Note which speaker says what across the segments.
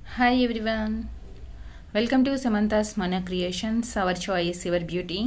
Speaker 1: Hi everyone. Welcome to Samantha's Mana Creations, our choice, your beauty.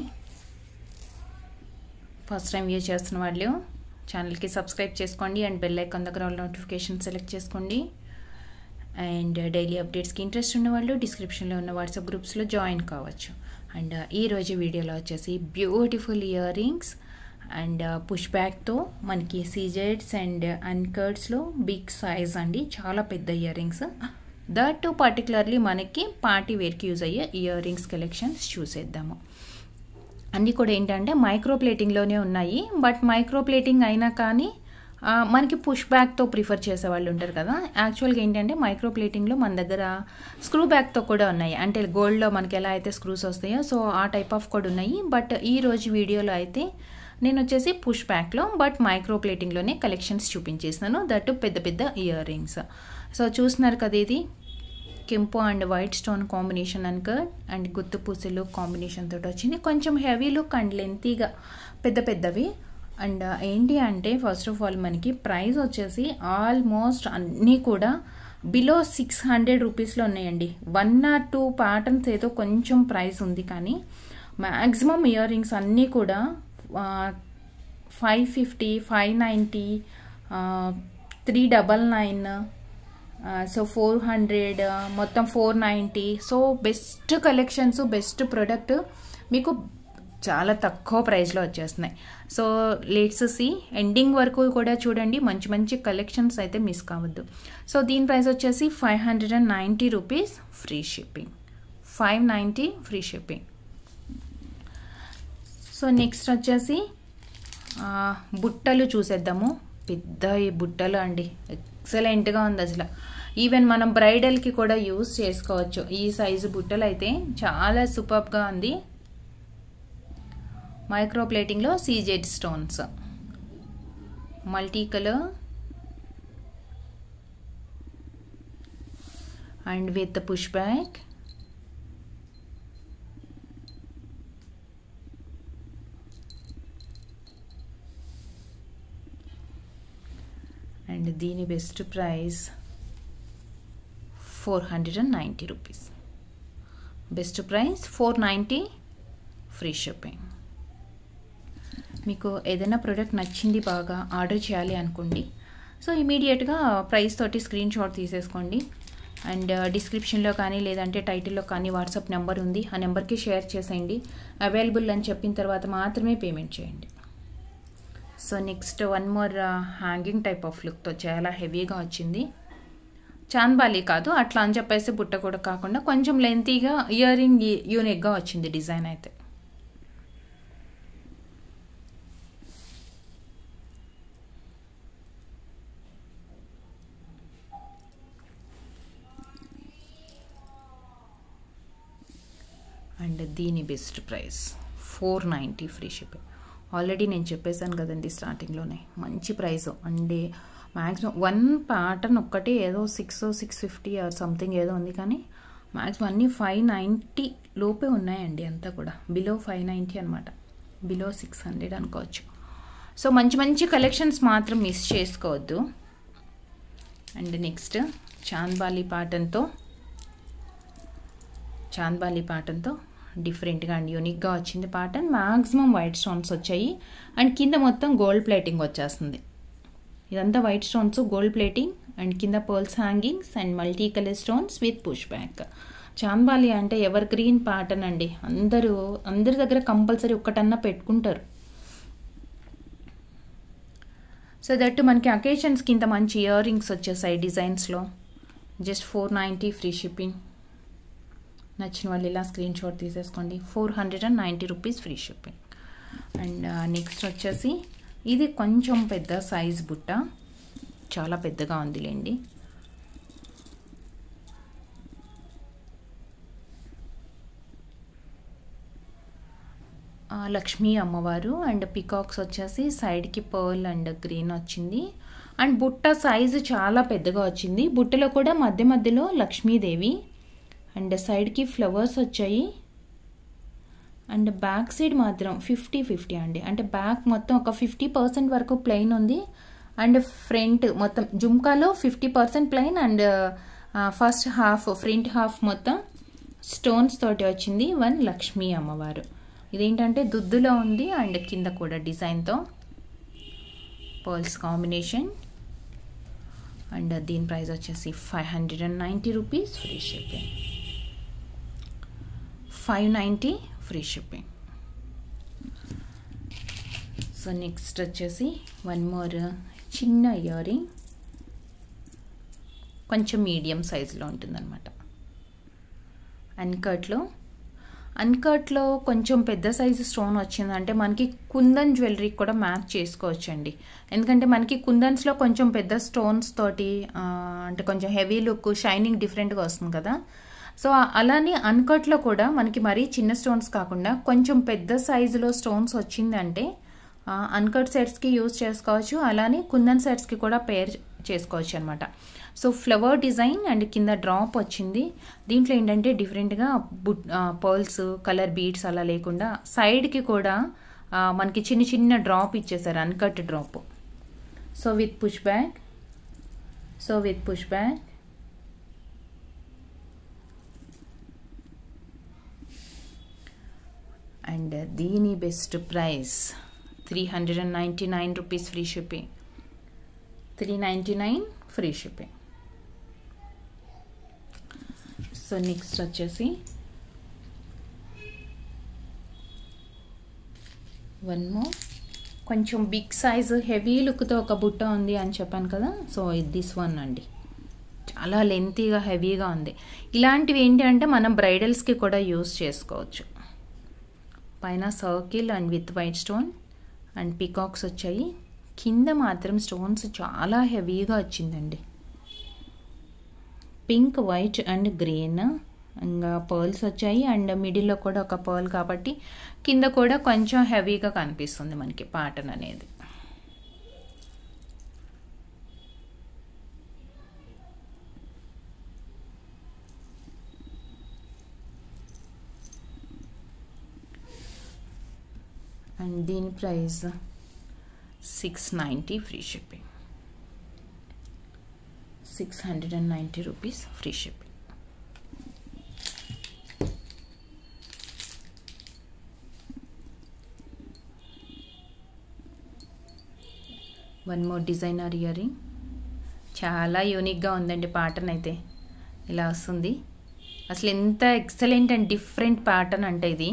Speaker 1: First time view చేస్తున్న వాళ్ళు ఛానల్కి subscribe చేసుకోండి and bell icon దగ్గర all notification select చేసుకోండి and daily అప్డేట్స్కి interest ఉన్న వాళ్ళు డిస్క్రిప్షన్లో ఉన్న వాట్సాప్ గ్రూప్స్లో జాయిన్ కావచ్చు అండ్ ఈరోజు వీడియోలో వచ్చేసి beautiful earrings and push బ్యాక్తో మనకి సీజెడ్స్ అండ్ అన్కర్డ్స్లో బిగ్ సైజ్ అండి చాలా పెద్ద ఇయర్ రింగ్స్ దట్ పర్టికులర్లీ మనకి పార్టీ వేర్కి యూజ్ అయ్యే ఇయర్ రింగ్స్ కలెక్షన్స్ చూసేద్దాము అన్నీ కూడా ఏంటంటే మైక్రో ప్లేటింగ్లోనే ఉన్నాయి బట్ మైక్రో ప్లేటింగ్ అయినా కానీ మనకి పుష్ బ్యాక్తో ప్రిఫర్ చేసే వాళ్ళు ఉంటారు కదా యాక్చువల్గా ఏంటంటే మైక్రో ప్లేటింగ్లో మన దగ్గర స్క్రూ బ్యాక్తో కూడా ఉన్నాయి అంటే గోల్డ్లో మనకి ఎలా అయితే స్క్రూస్ వస్తాయో సో ఆ టైప్ ఆఫ్ కూడా ఉన్నాయి బట్ ఈ రోజు వీడియోలో అయితే నేను వచ్చేసి పుష్ బ్యాక్లో బట్ మైక్రో ప్లేటింగ్లోనే కలెక్షన్స్ చూపించేసినాను దట్ పెద్ద పెద్ద ఇయర్ రింగ్స్ సో చూస్తున్నారు కదా ఇది కెంపు అండ్ వైట్ స్టోన్ కాంబినేషన్ అనుకర్ అండ్ గుత్తు పూసలు కాంబినేషన్ తోటి వచ్చింది కొంచెం హెవీ లుక్ అండ్ లెంతీగా పెద్ద పెద్దవి అండ్ ఏంటి అంటే ఫస్ట్ ఆఫ్ ఆల్ మనకి ప్రైస్ వచ్చేసి ఆల్మోస్ట్ అన్నీ కూడా బిలో సిక్స్ హండ్రెడ్ రూపీస్లో ఉన్నాయండి వన్ ఆర్ టూ ప్యాటర్న్స్ ఏదో కొంచెం ప్రైస్ ఉంది కానీ మ్యాక్సిమం ఇయర్ రింగ్స్ అన్నీ కూడా five fifty five ninety three double nine so four hundred మొత్తం four ninety so best collections best product మీకు చాలా తక్కువ ప్రైస్లో వచ్చేస్తున్నాయి సో లేట్స్ సి ఎండింగ్ వరకు కూడా చూడండి మంచి మంచి కలెక్షన్స్ అయితే మిస్ కావద్దు సో దీని ప్రైస్ వచ్చేసి five hundred and ninety rupees free shipping five ninety free shipping so next వచ్చేసి బుట్టలు చూసేద్దాము పెద్ద ఈ బుట్టలు అండి ఎక్సలెంట్గా ఉంది అసలు ఈవెన్ మనం బ్రైడల్కి కూడా యూస్ చేసుకోవచ్చు ఈ సైజు బుట్టలు అయితే చాలా సూపర్గా ఉంది మైక్రో ప్లేటింగ్లో CZ stones multi colour and with push back and దీని best price four hundred and ninety rupees best price four ninety free shipping మీకు ఏదైనా ప్రోడక్ట్ నచ్చింది బాగా ఆర్డర్ చేయాలి అనుకోండి సో ఇమీడియట్గా ప్రైస్ తోటి స్క్రీన్ షాట్ తీసేసుకోండి అండ్ డిస్క్రిప్షన్లో కానీ లేదంటే టైటిల్లో కానీ వాట్సాప్ నెంబర్ ఉంది ఆ నెంబర్కి షేర్ చేసేయండి అవైలబుల్ అని చెప్పిన తర్వాత మాత్రమే పేమెంట్ చేయండి so next one more hanging type of లుక్తో చాలా హెవీగా వచ్చింది చాంద్బాలి కాదు అట్లా అని చెప్పేసి బుట్ట కూడా కాకుండా కొంచెం లెంతీగా ఇయర్ రింగ్ యూనిక్గా వచ్చింది డిజైన్ అయితే అండ్ దీని best price four ninety free shipping already నేను చెప్పేశాను కదండి స్టార్టింగ్లోనే మంచి ప్రైస్ అండి మ్యాక్సిమం వన్ ప్యాటర్న్ ఒక్కటే ఏదో six six fifty or something ఏదో ఉంది కానీ మ్యాక్సిమం అన్నీ ఫైవ్ నైంటీ లోపే ఉన్నాయండి అంతా కూడా బిలో ఫైవ్ నైంటీ అనమాట బిలో సిక్స్ హండ్రెడ్ అనుకోవచ్చు సో మంచి మంచి కలెక్షన్స్ మాత్రం మిస్ చేసుకోవద్దు అండ్ నెక్స్ట్ చాంద్బాలి ప్యాటర్న్తో చాంద్బాలి ప్యాటర్న్తో డిఫరెంట్గా అండ్ యూనిక్గా వచ్చింది ప్యాటర్న్ మ్యాక్సిమం వైట్ స్టోన్స్ వచ్చాయి అండ్ కింద మొత్తం గోల్డ్ ప్లేటింగ్ వచ్చేస్తుంది ఇదంతా white stones gold plating and కింద pearls hangings and multi colour stones with push back chandbali అంటే ఎవర్ గ్రీన్ ప్యాటర్న్ అండి అందరూ అందరి దగ్గర కంపల్సరీ ఒక్కటన్నా పెట్టుకుంటారు సో దట్ మనకి అకేషన్స్కి ఇంత మంచి ఇయర్ రింగ్స్ వచ్చేసాయి డిజైన్స్లో just four ninety free shipping నచ్చిన వాళ్ళు ఇలా స్క్రీన్ షాట్ తీసేసుకోండి four hundred and ninety rupees free shipping and next వచ్చేసి ఇది కొంచెం పెద్ద సైజ్ బుట్ట చాలా పెద్దగా ఉందిలేండి లక్ష్మీ అమ్మవారు అండ్ పికాక్స్ వచ్చేసి సైడ్కి పర్ల్ అండ్ గ్రీన్ వచ్చింది అండ్ బుట్ట సైజు చాలా పెద్దగా వచ్చింది బుట్టలో కూడా మధ్య మధ్యలో లక్ష్మీదేవి అండ్ సైడ్కి ఫ్లవర్స్ వచ్చాయి అండ్ బ్యాక్ సైడ్ మాత్రం ఫిఫ్టీ ఫిఫ్టీ అండి అంటే బ్యాక్ మొత్తం ఒక ఫిఫ్టీ పర్సెంట్ వరకు ప్లెయిన్ ఉంది అండ్ ఫ్రంట్ మొత్తం జుమ్కాలో fifty percent plain and first half front half మొత్తం స్టోన్స్ తోటి వచ్చింది వన్ లక్ష్మీ అమ్మవారు ఇదేంటంటే దుద్దులో ఉంది అండ్ కింద కూడా డిజైన్తో పర్ల్స్ కాంబినేషన్ అండ్ దీని ప్రైస్ వచ్చేసి five hundred and ninety rupees free shipping five ninety free shipping so next వచ్చేసి వన్ మోర్ చిన్న ఇయర్ రింగ్ కొంచెం మీడియం సైజులో ఉంటుందన్నమాట అన్కట్లో అన్కట్లో కొంచెం పెద్ద సైజు స్టోన్ వచ్చిందంటే మనకి కుందన్ జ్యువెలరీ కూడా మ్యాచ్ చేసుకోవచ్చండి ఎందుకంటే మనకి కుందన్స్లో కొంచెం పెద్ద స్టోన్స్ తోటి అంటే కొంచెం హెవీ లుక్ షైనింగ్ డిఫరెంట్గా వస్తుంది కదా సో అలానే అన్కట్లో కూడా మనకి మరీ చిన్న స్టోన్స్ కాకుండా కొంచెం పెద్ద సైజులో స్టోన్స్ వచ్చిందంటే అన్కట్ సెట్స్కి యూజ్ చేసుకోవచ్చు అలానే కుందన్ సెట్స్కి కూడా పేర్ చేసుకోవచ్చు అనమాట సో ఫ్లవర్ డిజైన్ అండ్ కింద డ్రాప్ వచ్చింది దీంట్లో ఏంటంటే డిఫరెంట్గా బుట్ పర్ల్స్ కలర్ బీడ్స్ అలా లేకుండా సైడ్కి కూడా మనకి చిన్న చిన్న డ్రాప్ ఇచ్చేసారు uncut drop so with push back so with push back and దీని best price three hundred and ninety nine rupees free shipping three ninety nine free shipping so next వచ్చేసి వన్ మోర్ కొంచెం big size heavy లుక్తో ఒక బుట్ట ఉంది అని చెప్పాను కదా సో దిస్ వన్ అండి చాలా లెంతీగా హెవీగా ఉంది ఇలాంటివి ఏంటి అంటే మనం బ్రైడల్స్కి కూడా యూస్ చేసుకోవచ్చు పైన circle and with white stone and peacocks వచ్చాయి కింద మాత్రం స్టోన్స్ చాలా హెవీగా వచ్చిందండి పింక్ వైట్ అండ్ గ్రీన్ ఇంకా పర్ల్స్ వచ్చాయి అండ్ మిడిల్లో కూడా ఒక పర్ల్ కాబట్టి కింద కూడా కొంచెం హెవీగా కనిపిస్తుంది మనకి పాటన్ అనేది అండ్ దీని price six ninety free shipping six hundred and ninety rupees free shipping one more designer earring చాలా యూనిక్గా ఉందండి ప్యాటర్న్ అయితే ఇలా వస్తుంది అసలు ఎంత ఎక్సలెంట్ అండ్ డిఫరెంట్ ప్యాటర్న్ అంటే ఇది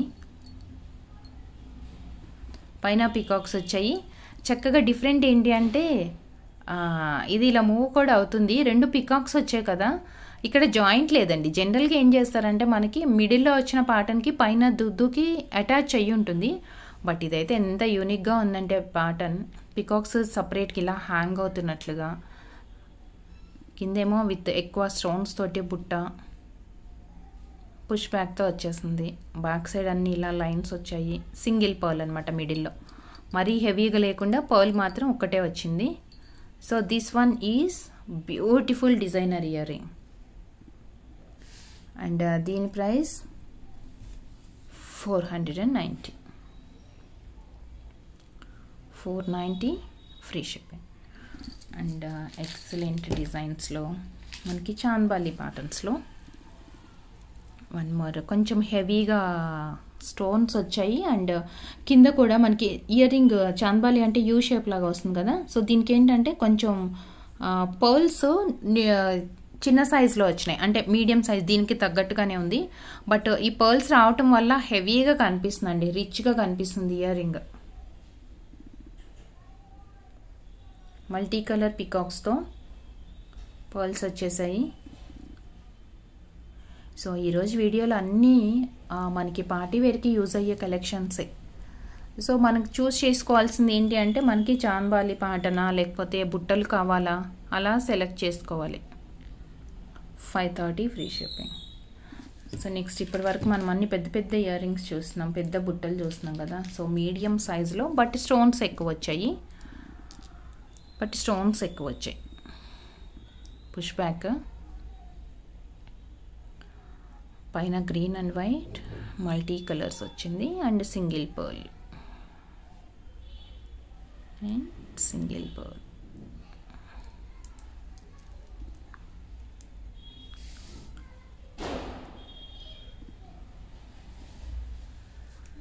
Speaker 1: పైన పికాక్స్ వచ్చాయి చక్కగా డిఫరెంట్ ఏంటి అంటే ఇది ఇలా మూవ్ కూడా అవుతుంది రెండు పికాక్స్ వచ్చాయి కదా ఇక్కడ జాయింట్ లేదండి జనరల్గా ఏం చేస్తారంటే మనకి మిడిల్లో వచ్చిన పాటన్కి పైన దుద్దుకి అటాచ్ అయ్యి ఉంటుంది బట్ ఇదైతే ఎంత యూనిక్గా ఉందంటే పాటన్ పికాక్స్ సపరేట్కి ఇలా హ్యాంగ్ అవుతున్నట్లుగా కిందేమో విత్ ఎక్కువ స్టోన్స్ తోటి బుట్ట పుష్ బ్యాక్తో వచ్చేసింది బ్యాక్ సైడ్ అన్ని ఇలా లైన్స్ వచ్చాయి సింగిల్ పర్ల్ అనమాట మిడిల్లో మరీ హెవీగా లేకుండా పర్ల్ మాత్రం ఒక్కటే వచ్చింది so this one is beautiful designer earring and దీని price four hundred and ninety four ninety free shipping and excellent డిజైన్స్లో మనకి చాంబాలి ప్యాటర్న్స్లో వన్ మోర్ కొంచెం హెవీగా స్టోన్స్ వచ్చాయి అండ్ కింద కూడా మనకి ఇయర్ రింగ్ చాంబాలి అంటే యూ షేప్ లాగా వస్తుంది కదా సో దీనికి ఏంటంటే కొంచెం పర్ల్స్ చిన్న సైజులో వచ్చినాయి అంటే మీడియం సైజ్ దీనికి తగ్గట్టుగానే ఉంది బట్ ఈ పర్ల్స్ రావటం వల్ల హెవీగా కనిపిస్తుందండి రిచ్గా కనిపిస్తుంది ఇయర్ రింగ్ మల్టీ కలర్ పికాక్స్తో పర్ల్స్ వచ్చేసాయి సో ఈరోజు వీడియోలు అన్నీ మనకి పార్టీ వేర్కి యూజ్ అయ్యే కలెక్షన్సే సో మనకు చూస్ చేసుకోవాల్సింది ఏంటి అంటే మనకి చాన్బాలి పాటనా లేకపోతే బుట్టలు కావాలా అలా సెలెక్ట్ చేసుకోవాలి five thirty free shipping so next ఇప్పటి వరకు మనం అన్ని పెద్ద పెద్ద ఇయర్ రింగ్స్ చూస్తున్నాం పెద్ద బుట్టలు చూస్తున్నాం కదా సో మీడియం సైజులో బట్ స్టోన్స్ ఎక్కువ వచ్చాయి బట్ స్టోన్స్ ఎక్కువ వచ్చాయి పుష్ బ్యాక్ పైన green and white multi colours వచ్చింది and single pearl and single pearl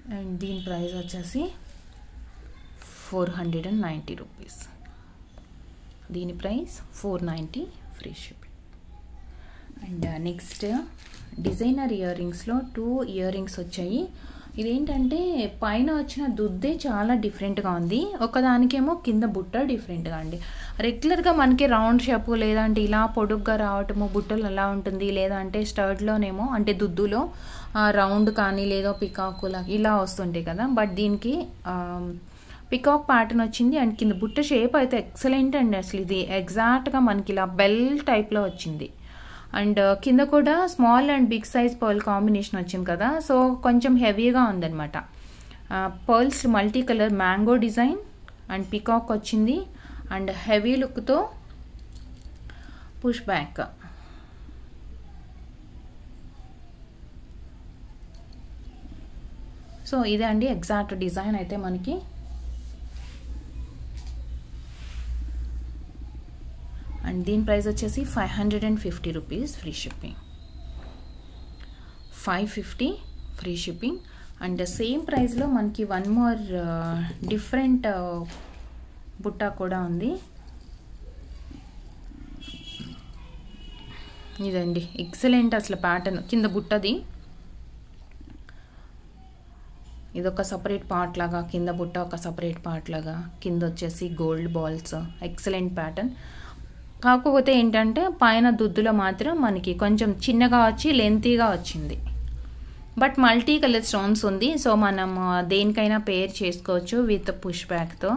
Speaker 1: and దీని ప్రైస్ వచ్చేసి four hundred and ninety rupees దీని price four ninety free shipping and next designer ఇయర్ రింగ్స్లో టూ ఇయర్ రింగ్స్ వచ్చాయి ఇదేంటంటే పైన వచ్చిన దుద్దే చాలా డిఫరెంట్గా ఉంది ఒకదానికేమో కింద బుట్ట డిఫరెంట్గా అండి రెగ్యులర్గా మనకి రౌండ్ షేప్ లేదంటే ఇలా పొడుగ్గా రావటము బుట్టలు అలా ఉంటుంది లేదంటే స్టర్ట్లోనేమో అంటే దుద్దులో రౌండ్ కానీ లేదో పికాకులా ఇలా వస్తుంటాయి కదా బట్ దీనికి పికాక్ ప్యాటర్న్ వచ్చింది అండ్ కింద బుట్ట షేప్ అయితే ఎక్సలెంట్ అండి అసలు ఇది ఎగ్జాక్ట్గా మనకి ఇలా బెల్ టైప్లో వచ్చింది అండ్ కింద కూడా small and big size pearl combination వచ్చింది కదా సో కొంచెం హెవీగా ఉందన్నమాట pearls multi colour mango design and peacock వచ్చింది అండ్ హెవీ లుక్తో పుష్ బ్యాక్ సో ఇదే అండి ఎగ్జాక్ట్ డిజైన్ అయితే మనకి అండ్ దీని ప్రైస్ వచ్చేసి five hundred and fifty rupees free shipping five fifty free shipping and same ప్రైస్లో మనకి వన్ మోర్ డిఫరెంట్ బుట్ట కూడా ఉంది ఇదండి ఎక్సలెంట్ అసలు ప్యాటర్న్ కింద బుట్టది ఇది ఒక సపరేట్ పార్ట్ లాగా కింద బుట్ట ఒక సపరేట్ పార్ట్ లాగా కింద వచ్చేసి గోల్డ్ బాల్స్ ఎక్సలెంట్ ప్యాటర్న్ కాకపోతే ఏంటంటే పైన దుద్దులో మాత్రం మనకి కొంచెం చిన్నగా వచ్చి లెంతీగా వచ్చింది బట్ మల్టీ కలర్ స్టోన్స్ ఉంది సో మనం దేనికైనా పేర్ చేసుకోవచ్చు విత్ పుష్ బ్యాక్తో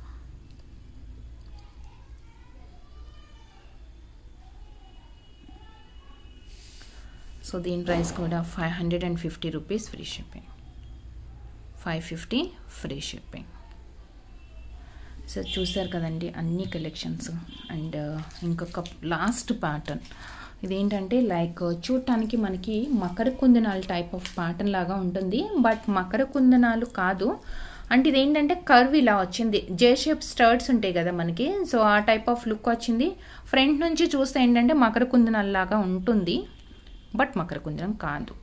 Speaker 1: సో దీని ప్రైస్ కూడా five hundred and fifty rupees free shipping five fifty free shipping so చూసారు కదండి అన్ని కలెక్షన్స్ అండ్ ఇంకొక లాస్ట్ ప్యాటర్న్ ఇదేంటంటే లైక్ చూడటానికి మనకి మకర కుందనాలు టైప్ ఆఫ్ ప్యాటర్న్ లాగా ఉంటుంది బట్ మకర కుందనాలు కాదు అంటే ఇదేంటంటే కర్వ్ ఇలా వచ్చింది జే షేప్ స్టర్ట్స్ ఉంటాయి కదా మనకి సో ఆ టైప్ ఆఫ్ లుక్ వచ్చింది ఫ్రంట్ నుంచి చూస్తే ఏంటంటే మకర కుందనాలు లాగా ఉంటుంది బట్ మకర కుందనం కాదు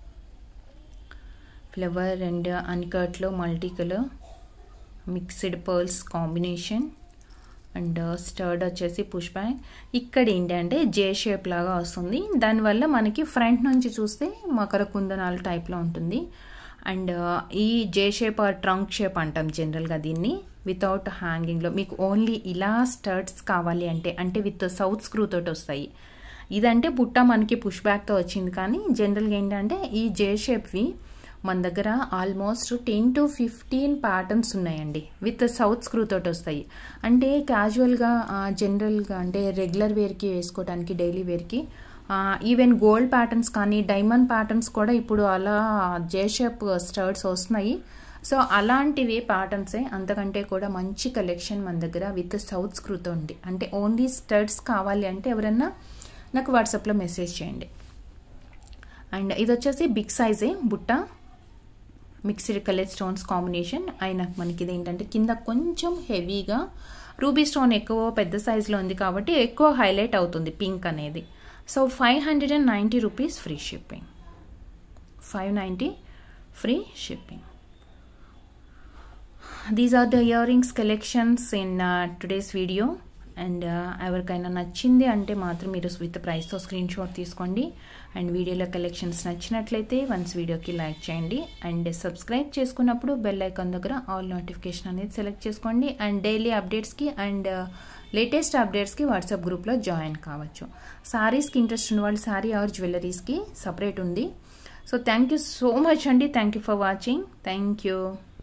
Speaker 1: ఫ్లవర్ అండ్ అన్కట్లో multi colour mixed pearls combination and stud వచ్చేసి పుష్ బ్యాక్ ఇక్కడ ఏంటంటే జే షేప్ లాగా వస్తుంది దానివల్ల మనకి ఫ్రంట్ నుంచి చూస్తే మకర కుందనాలు టైప్లో ఉంటుంది అండ్ ఈ J shape or trunk shape అంటాం జనరల్గా దీన్ని వితౌట్ హ్యాంగింగ్లో మీకు ఓన్లీ ఇలా స్టర్ట్స్ కావాలి అంటే అంటే విత్ సౌత్ స్క్రూ తోటి వస్తాయి ఇదంటే బుట్ట మనకి పుష్ బ్యాక్తో వచ్చింది కానీ జనరల్గా ఏంటంటే ఈ జే షేప్వి మన దగ్గర almost ten to fifteen patterns ఉన్నాయండి విత్ సౌత్ స్క్రూ తోటి వస్తాయి అంటే క్యాజువల్గా జనరల్గా అంటే రెగ్యులర్ వేర్కి వేసుకోవడానికి డైలీ వేర్కి ఈవెన్ గోల్డ్ ప్యాటర్న్స్ కానీ డైమండ్ ప్యాటర్న్స్ కూడా ఇప్పుడు అలా జే షేప్ స్టర్ట్స్ వస్తున్నాయి సో అలాంటివి ప్యాటర్న్సే అంతకంటే కూడా మంచి కలెక్షన్ మన దగ్గర విత్ సౌత్ స్క్రూతో ఉంది అంటే ఓన్లీ స్టర్ట్స్ కావాలి అంటే ఎవరన్నా నాకు వాట్సాప్లో మెసేజ్ చేయండి అండ్ ఇది వచ్చేసి బిగ్ సైజే బుట్ట మిక్స్డ్ కలర్ స్టోన్స్ కాంబినేషన్ అయినా మనకి ఇది ఏంటంటే కింద కొంచెం హెవీగా రూబీ స్టోన్ ఎక్కువ పెద్ద సైజులో ఉంది కాబట్టి ఎక్కువ హైలైట్ అవుతుంది పింక్ అనేది so five hundred and ninety rupees free shipping five ninety free shipping these are the earrings collections in today's video and ఎవరికైనా నచ్చింది అంటే మాత్రం మీరు విత్ ప్రైస్తో స్క్రీన్ షాట్ తీసుకోండి అండ్ వీడియోలో కలెక్షన్స్ నచ్చినట్లయితే వన్స్ వీడియోకి లైక్ చేయండి అండ్ సబ్స్క్రైబ్ చేసుకున్నప్పుడు బెల్ ఐకాన్ దగ్గర ఆల్ నోటిఫికేషన్ అనేది సెలెక్ట్ చేసుకోండి అండ్ డైలీ అప్డేట్స్కి అండ్ లేటెస్ట్ అప్డేట్స్కి వాట్సాప్ గ్రూప్లో జాయిన్ కావచ్చు సారీస్కి ఇంట్రెస్ట్ ఉన్న వాళ్ళు సారీ ఆర్ జ్యువెలరీస్కి సపరేట్ ఉంది so thank you so much అండి thank you for watching thank you